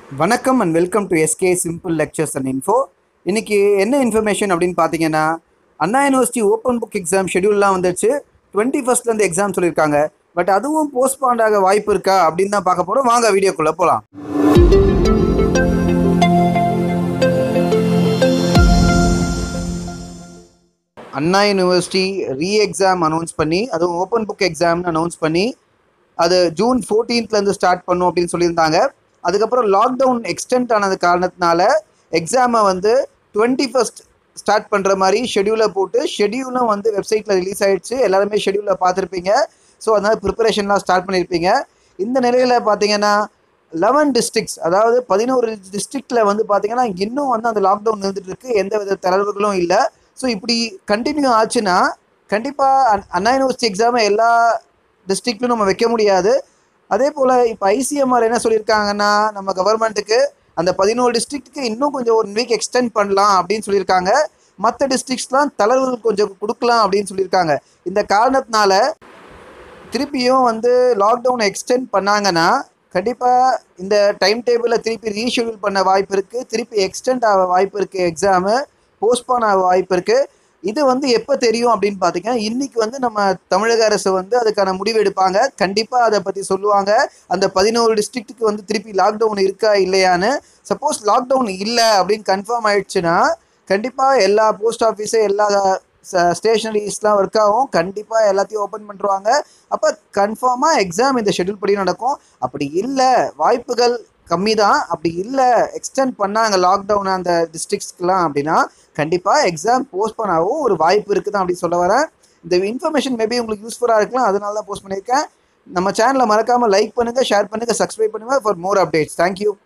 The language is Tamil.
வணக்கம் and welcome to SK simple lectures and info இன்னைக்கு என்ன இன்ஃபர்மேஷன் அப்படின்னு பார்த்தீங்கன்னா Anna university open book exam ஷெடியூல்லாம் வந்துச்சு டுவெண்ட்டி ஃபஸ்ட்லேருந்து எக்ஸாம் சொல்லியிருக்காங்க பட் அதுவும் போஸ்ட்பாண்ட் ஆக வாய்ப்பு இருக்கா அப்படின்னு தான் பார்க்க போகிறோம் வாங்க வீடியோக்குள்ளே போகலாம் Anna university re exam announce பண்ணி அதுவும் ஓப்பன் புக் எக்ஸாம்னு அனௌன்ஸ் பண்ணி அது ஜூன் ஃபோர்டீன்த்லேருந்து ஸ்டார்ட் பண்ணும் அப்படின்னு சொல்லியிருந்தாங்க அதுக்கப்புறம் லாக்டவுன் எக்ஸ்டெண்ட் ஆனது காரணத்தினால எக்ஸாமை வந்து டுவெண்ட்டி ஃபஸ்ட் ஸ்டார்ட் பண்ணுற மாதிரி ஷெடியூலை போட்டு ஷெடியூலும் வந்து வெப்சைட்டில் ரிலீஸ் ஆயிடுச்சு எல்லாருமே ஷெடியூலில் பார்த்துருப்பீங்க ஸோ அதனால் ப்ரிப்பரேஷன்லாம் ஸ்டார்ட் பண்ணியிருப்பீங்க இந்த நிலையில் பார்த்தீங்கன்னா லெவன் டிஸ்ட்ரிக்ஸ் அதாவது பதினோரு டிஸ்ட்ரிக்டில் வந்து பார்த்தீங்கன்னா இன்னும் வந்து அந்த லாக்டவுன் இருந்துட்டு இருக்கு எந்த வித தளர்வுகளும் இல்லை ஸோ இப்படி கண்டினியூ ஆச்சுன்னா கண்டிப்பாக அண்ணா யூனிவர்சிட்டி எக்ஸாமை எல்லா டிஸ்ட்ரிக்ட்லையும் நம்ம வைக்க முடியாது அதே போல் இப்போ ஐசிஎம்ஆர் என்ன சொல்லியிருக்காங்கன்னா நம்ம கவர்மெண்ட்டுக்கு அந்த பதினோரு டிஸ்ட்ரிக்ட்டுக்கு இன்னும் கொஞ்சம் ஒன் வீக் எக்ஸ்டெண்ட் பண்ணலாம் அப்படின்னு சொல்லியிருக்காங்க மற்ற டிஸ்ட்ரிக்ஸ்லாம் தளர்வுகள் கொஞ்சம் கொடுக்கலாம் அப்படின்னு சொல்லியிருக்காங்க இந்த காரணத்தினால திருப்பியும் வந்து லாக்டவுன் எக்ஸ்டெண்ட் பண்ணாங்கன்னா கண்டிப்பாக இந்த டைம் டேபிளில் திருப்பி ரீஷெடியூல் பண்ண வாய்ப்பு இருக்குது திருப்பி எக்ஸ்டெண்ட் ஆக வாய்ப்பு இருக்குது எக்ஸாமு போஸ்ட்பான் ஆக வாய்ப்பு இருக்குது இது வந்து எப்போ தெரியும் அப்படின்னு பார்த்தீங்கன்னா இன்னைக்கு வந்து நம்ம தமிழக அரசு வந்து அதுக்கான முடிவு எடுப்பாங்க கண்டிப்பாக அதை பற்றி சொல்லுவாங்க அந்த பதினோரு டிஸ்ட்ரிக்ட்டுக்கு வந்து திருப்பி லாக்டவுன் இருக்கா இல்லையான்னு சப்போஸ் லாக்டவுன் இல்லை அப்படின்னு கன்ஃபார்ம் ஆயிடுச்சுன்னா கண்டிப்பாக எல்லா போஸ்ட் ஆஃபீஸு எல்லா ஸ்டேஷனரிஸ்லாம் ஒர்க் ஆகும் கண்டிப்பாக எல்லாத்தையும் ஓப்பன் பண்ணுறாங்க அப்போ கன்ஃபார்மாக எக்ஸாம் இந்த ஷெட்யூல் படி நடக்கும் அப்படி இல்லை வாய்ப்புகள் கம்மி தான் அப்படி இல்லை எக்ஸ்டெண்ட் பண்ணாங்க லாக்டவுன் அந்த டிஸ்ட்ரிக்ஸ்க்கெலாம் அப்படின்னா கண்டிப்பாக எக்ஸாம் போஸ்ட் பண்ணாவும் ஒரு வாய்ப்பு இருக்குது தான் அப்படி சொல்ல வரேன் இந்த இன்ஃபர்மேஷன் மேபி உங்களுக்கு யூஸ்ஃபுல்லாக இருக்கலாம் அதனால தான் போஸ்ட் பண்ணியிருக்கேன் நம்ம சேனலை மறக்காமல் லைக் பண்ணுங்கள் ஷேர் பண்ணுங்கள் சப்ஸ்கிரைப் பண்ணுங்கள் ஃபார் மோர் அப்டேட்ஸ் தேங்க்யூ